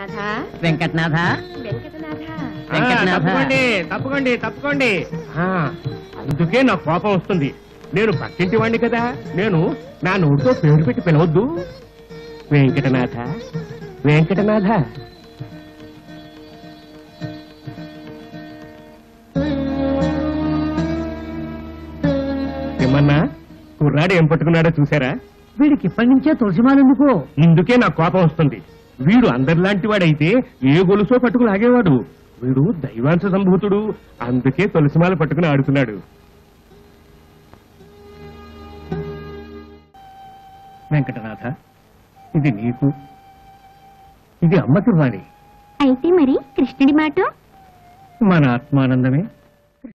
వెంకటనాథ వెంకటనాథ వెంకటనాథ ఆ, వెంకటనాథ. తప్పుకోండి తప్పుకోండి తప్పుకోండి ఆ, అందుకే నాకు కోపం వస్తుంది నేను పక్కింటి వాడిని కదా నేను నా నోటితో పేరు పెట్టి పిలవద్దు వెంకటనాథ వెంకటనాథ ఏమన్నా కుర్రాడు ఏం పట్టుకున్నాడో చూసారా వీడికి ఇప్పటి నుంచే తులసిమాలెందుకు ఇందుకే నాకు కోపం వస్తుంది వీడు అందరిలాంటి వాడైతే ఏ గొలుసో పట్టుకుని ఆగేవాడు వీడు దైవాంశ సంభూతుడు అందుకే తులసిమాల పట్టుకుని ఆడుతున్నాడు వెంకటనాథ ఇది నీకు ఇది అమ్మకి వాణి అయితే మరి కృష్ణుడి మాట మన ఆత్మానందమే